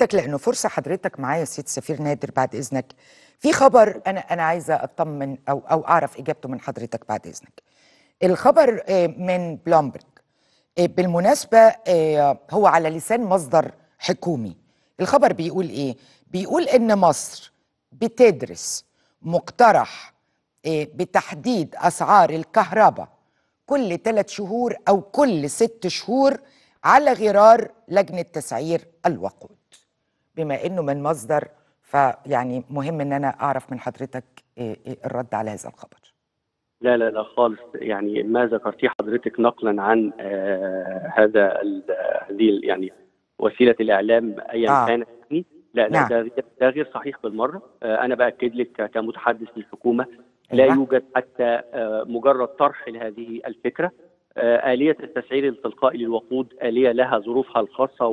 حضرتك لانه فرصه حضرتك معايا سيد سفير نادر بعد اذنك في خبر انا انا عايزه اطمن او او اعرف اجابته من حضرتك بعد اذنك الخبر آه، من بلومبرج آه، بالمناسبه آه، هو على لسان مصدر حكومي الخبر بيقول ايه بيقول ان مصر بتدرس مقترح آه، بتحديد اسعار الكهرباء كل ثلاث شهور او كل ست شهور على غرار لجنه تسعير الوقود بما انه من مصدر فيعني مهم ان انا اعرف من حضرتك آه، آه، الرد على هذا الخبر لا لا لا خالص يعني ما ذكرتيه حضرتك نقلا عن آه هذا ال- هذه ال- يعني وسيله الاعلام ايا آه. آه. كانت يعني لا لا نعم. ده, ده غير صحيح بالمره آه انا باكد لك ك- كمتحدث للحكومه لا أيوة. يوجد حتى آه مجرد طرح لهذه الفكره آه آلية التسعير التلقائي للوقود آلية لها ظروفها الخاصة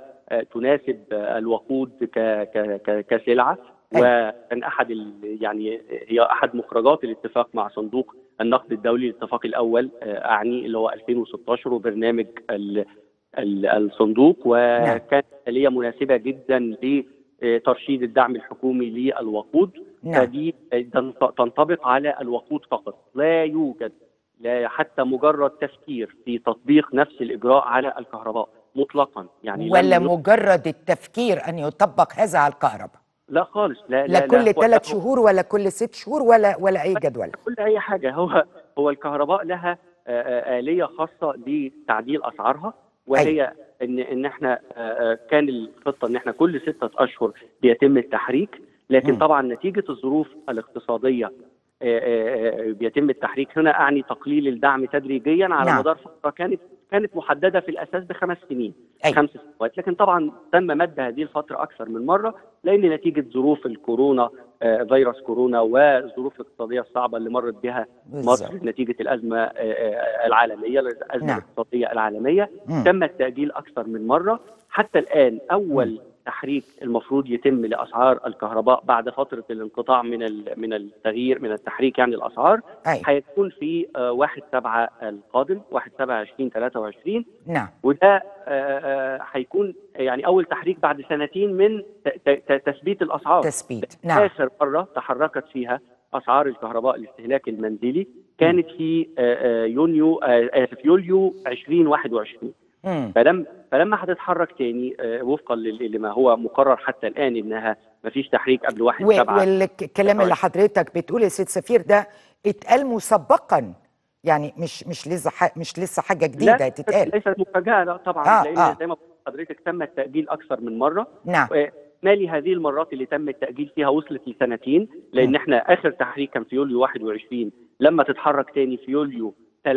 وتناسب الوقود ك ك ك كسلعة أيوة. وكان أحد ال- يعني هي أحد مخرجات الاتفاق مع صندوق النقد الدولي الاتفاق الأول آه، أعني اللي هو 2016 وبرنامج ال ال الصندوق وكانت آلية مناسبة جدا لترشيد الدعم الحكومي للوقود نعم فدي تنط- تنطبق على الوقود فقط لا يوجد لا حتى مجرد تفكير في تطبيق نفس الإجراء على الكهرباء مطلقا يعني ولا لم ي- مجرد التفكير ان يطبق هذا على الكهرباء لا خالص لا لا لا كل لا ثلاث هو- شهور ولا كل ست شهور ولا ولا اي جدول كل اي حاجه هو هو الكهرباء لها آه، آه، آلية خاصة لتعديل أسعارها وهي إن إن إحنا آه، آه، كان الخطة إن إحنا كل ستة أشهر بيتم التحريك لكن مم. طبعا نتيجة الظروف الاقتصادية آه، آه، آه، بيتم التحريك هنا أعني تقليل الدعم تدريجيا على نعم. مدار فترة كانت كانت محددة في الأساس بخمس سنين أي. خمس سنوات لكن طبعا تم مد هذه الفترة أكثر من مرة لأن نتيجة ظروف الكورونا آه، فيروس كورونا والظروف الاقتصادية الصعبة اللي مرت بها مصر بالظبط نتيجة الأزمة آه، آه، العالمية الأزمة نعم. الاقتصادية العالمية مم. تم التأجيل أكثر من مرة حتى الآن أول تحريك المفروض يتم لأسعار الكهرباء بعد فترة الانقطاع من ال- من التغيير من التحريك يعني الأسعار أي. هيكون في آه، 1 7 القادم 1 7 2023 نعم وده آه، آه، هيكون يعني أول تحريك بعد سنتين من ت- ت- ت- تثبيت الأسعار تثبيت نعم اخر مره تحركت فيها اسعار الكهرباء الاستهلاك المنزلي كانت في آه، آه، يونيو آه، اسف يوليو 2021 مم. فلم فلما هتتحرك تاني آه، وفقا لل- لما هو مقرر حتى الان انها ما فيش تحريك قبل 1 و- 7 والكلام اللي حضرتك بتقول يا سيد سفير ده اتقال مسبقا يعني مش مش لسه ح- مش لسه حاجه جديده لا هتتقال ليست مفاجاه لا طبعا آه، لان آه. زي ما قلت لحضرتك تم التاجيل اكثر من مره نعم مالي هذه المرات اللي تم التأجيل فيها وصلت لسنتين لأن مم. احنا آخر تحريك كان في يوليو 21 لما تتحرك تاني في يوليو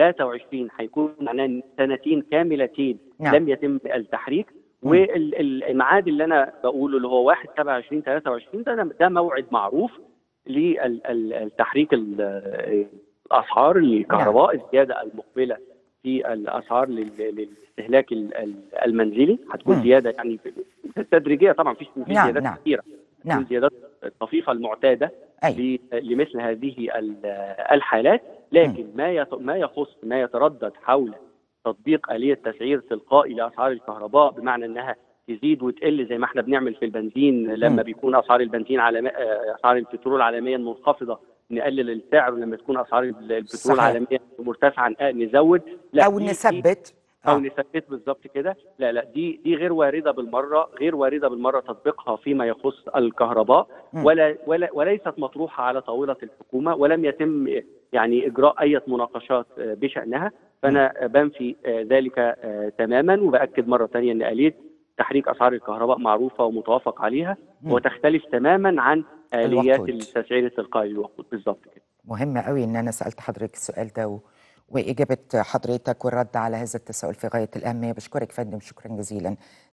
23 هيكون معناه إن سنتين كاملتين نعم. لم يتم التحريك مم. والميعاد اللي انا بقوله اللي هو 1 7 20 23 ده ده موعد معروف للتحريك الاسعار الكهرباء الزياده المقبله في الاسعار لل- للاستهلاك ال- ال- المنزلي هتكون مم. زياده يعني في- تدريجيه طبعا مفيش مفيش نعم، زيادات نعم. كثيره نعم الزيادات الطفيفه المعتاده أي. ل- لمثل هذه ال- الحالات لكن ما يت- ما يخص ما يتردد حول تطبيق آلية تسعير تلقائي لأسعار الكهرباء بمعنى أنها تزيد وتقل زي ما احنا بنعمل في البنزين لما مم. بيكون أسعار البنزين عالم آه، أسعار البترول عالميا منخفضة نقلل السعر ولما تكون أسعار البترول صحيح. عالميا مرتفعة آه، نزود لا او دي- دي- نثبت او آه. نثبت بالظبط كده لا لا دي دي غير وارده بالمره غير وارده بالمره تطبيقها فيما يخص الكهرباء مم. ولا ولا وليست مطروحه على طاوله الحكومه ولم يتم يعني اجراء اي مناقشات آه، بشانها فانا بنفي آه، ذلك آه، تماما وباكد مره ثانيه ان اليه تحريك اسعار الكهرباء معروفه ومتوافق عليها مم. وتختلف تماما عن اليات الوقود. التسعير التلقائي للوقود بالظبط كده مهم قوي ان انا سالت حضرتك السؤال ده و... واجابه حضرتك والرد على هذا التساؤل في غايه الاهميه بشكرك فندم شكرا جزيلا